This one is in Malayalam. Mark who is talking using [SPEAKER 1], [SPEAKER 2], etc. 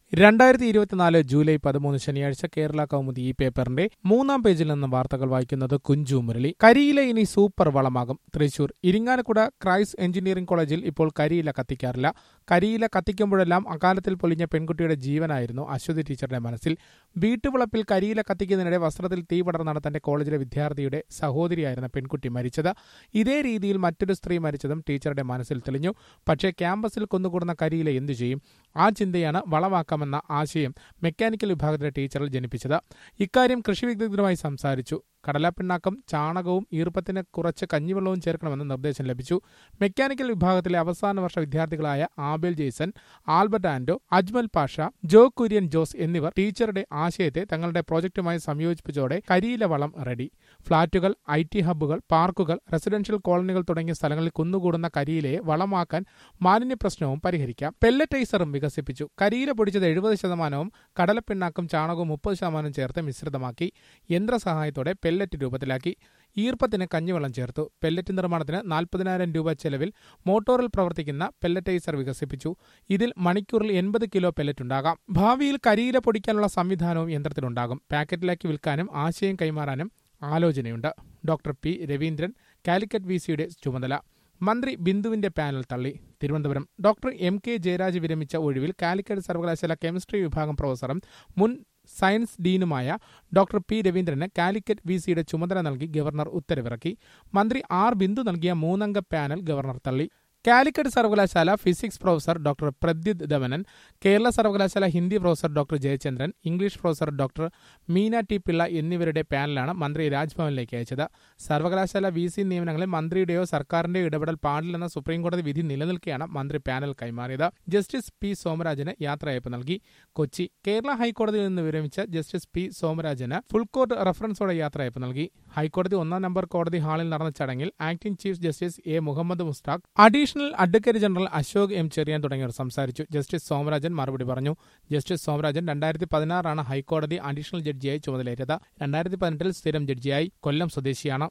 [SPEAKER 1] രണ്ടായിരത്തി ഇരുപത്തിനാല് ജൂലൈ പതിമൂന്ന് ശനിയാഴ്ച കേരള കൗമുദി ഈ പേപ്പറിന്റെ മൂന്നാം പേജിൽ നിന്ന് വാർത്തകൾ വായിക്കുന്നത് കുഞ്ചു മുരളി കരിയില ഇനി സൂപ്പർ വളമാകും തൃശൂർ ഇരിങ്ങാലക്കുട ക്രൈസ് എഞ്ചിനീയറിംഗ് കോളേജിൽ ഇപ്പോൾ കരിയില കത്തിക്കാറില്ല കരിയില കത്തിക്കുമ്പോഴെല്ലാം അകാലത്തിൽ പൊലിഞ്ഞ പെൺകുട്ടിയുടെ ജീവനായിരുന്നു അശ്വതി ടീച്ചറുടെ മനസ്സിൽ വീട്ടുവളപ്പിൽ കരിയില കത്തിക്കുന്നതിനിടെ വസ്ത്രത്തിൽ തീ പടർന്നാണ് തന്റെ കോളേജിലെ വിദ്യാർത്ഥിയുടെ സഹോദരിയായിരുന്ന പെൺകുട്ടി മരിച്ചത് ഇതേ രീതിയിൽ മറ്റൊരു സ്ത്രീ മരിച്ചതും ടീച്ചറുടെ മനസ്സിൽ തെളിഞ്ഞു പക്ഷേ ക്യാമ്പസിൽ കൊന്നുകൂടുന്ന കരിയില എന്തു ചെയ്യും ആ ചിന്തയാണ് വളവാക്കാമെന്ന ആശയം മെക്കാനിക്കൽ വിഭാഗത്തിലെ ടീച്ചറിൽ ജനിപ്പിച്ചത് ഇക്കാര്യം കൃഷി വിദഗ്ധരുമായി സംസാരിച്ചു കടലപ്പിണ്ണാക്കം ചാണകവും ഈർപ്പത്തിന് കുറച്ച് കഞ്ഞിവെള്ളവും ചേർക്കണമെന്ന് നിർദ്ദേശം ലഭിച്ചു മെക്കാനിക്കൽ വിഭാഗത്തിലെ അവസാന വർഷ വിദ്യാർത്ഥികളായ ആബേൽ ജെയ്സൺ ആൽബർട്ട് ആൻഡോ അജ്മൽ പാഷ ജോ കുര്യൻ ജോസ് എന്നിവർ ടീച്ചറുടെ ആശയത്തെ തങ്ങളുടെ പ്രോജക്റ്റുമായി സംയോജിപ്പിച്ചതോടെ കരിയില വളം റെഡി ഫ്ളാറ്റുകൾ ഐ ടി ഹബ്ബുകൾ പാർക്കുകൾ റെസിഡൻഷ്യൽ കോളനികൾ തുടങ്ങിയ സ്ഥലങ്ങളിൽ കുന്നുകൂടുന്ന കരിയിലയെ വളമാക്കാൻ മാലിന്യ പ്രശ്നവും പരിഹരിക്കാം പെല്ലറ്റൈസറും വികസിപ്പിച്ചു കരിയില പൊടിച്ചത് എഴുപത് ശതമാനവും കടലപ്പിണ്ണാക്കും ചാണകവും മുപ്പത് ശതമാനം ചേർത്ത് മിശ്രിതമാക്കി യന്ത്രസഹായത്തോടെ പെല്ലറ്റ് രൂപത്തിലാക്കി ഈർപ്പത്തിന് കഞ്ഞിവെള്ളം ചേർത്തു പെല്ലറ്റ് നിർമ്മാണത്തിന് നാൽപ്പതിനായിരം രൂപ ചെലവിൽ മോട്ടോറിൽ പ്രവർത്തിക്കുന്ന പെല്ലറ്റൈസർ വികസിപ്പിച്ചു ഇതിൽ മണിക്കൂറിൽ എൺപത് കിലോ പെല്ലറ്റ് ഉണ്ടാകാം ഭാവിയിൽ കരിയില പൊടിക്കാനുള്ള സംവിധാനവും യന്ത്രത്തിലുണ്ടാകും പാക്കറ്റിലാക്കി വിൽക്കാനും ആശയം കൈമാറാനും ആലോചനയുണ്ട് doctor P Raveendran Calicut V സിയുടെ ചുമതല മന്ത്രി ബിന്ദുവിന്റെ പാനൽ തള്ളി Thiruvananthapuram doctor M K Jayaraj വിരമിച്ച ഒഴിവിൽ കാലിക്കറ്റ് സർവകലാശാല കെമിസ്ട്രി വിഭാഗം പ്രൊഫസറും മുൻ സയൻസ് ഡീനുമായ ഡോക്ടർ പി രവീന്ദ്രന് കാലിക്കറ്റ് വി സിയുടെ ചുമതല നൽകി ഗവർണർ ഉത്തരവിറക്കി മന്ത്രി ആർ ബിന്ദു നൽകിയ മൂന്നംഗ പാനൽ ഗവർണർ തള്ളി കാലിക്കറ്റ് സർവകലാശാല physics professor doctor Pradyut Damanan Kerala സർവകലാശാല Hindi professor doctor Jayachandran English professor doctor Meena T Pillai എന്നിവരുടെ പാനലാണ് മന്ത്രി രാജ്ഭവനിലേക്ക് അയച്ചത് സർവകലാശാല വി സി നിയമനങ്ങളിൽ മന്ത്രിയുടെയോ സർക്കാരിന്റെയോ ഇടപെടൽ പാടില്ലെന്ന സുപ്രീംകോടതി വിധി നിലനിൽക്കെയാണ് മന്ത്രി പാനൽ കൈമാറിയത് ജസ്റ്റിസ് പി സോമരാജന് യാത്രയയപ്പ് നൽകി കൊച്ചി കേരള ഹൈക്കോടതിയിൽ നിന്ന് വിരമിച്ച ജസ്റ്റിസ് പി സോമരാജന് ഫുൾ കോർട്ട് റഫറൻസോടെ യാത്രയയപ്പ് നൽകി ഹൈക്കോടതി ഒന്നാം നമ്പർ കോടതി ഹാളിൽ നടന്ന ചടങ്ങിൽ acting chief justice A Muhammad Mustaq additional advocate general Ashok M Cherian തുടങ്ങിയവർ സംസാരിച്ചു ജസ്റ്റിസ് സോമരാജൻ മറുപടി പറഞ്ഞു ജസ്റ്റിസ് സോമരാജൻ രണ്ടായിരത്തി പതിനാറാണ് ഹൈക്കോടതി അഡീഷണൽ ജഡ്ജിയായി ചുമതലയേറ്റത് രണ്ടായിരത്തി പതിനെട്ടിൽ സ്ഥിരം ജഡ്ജിയായി കൊല്ലം സ്വദേശിയാണ്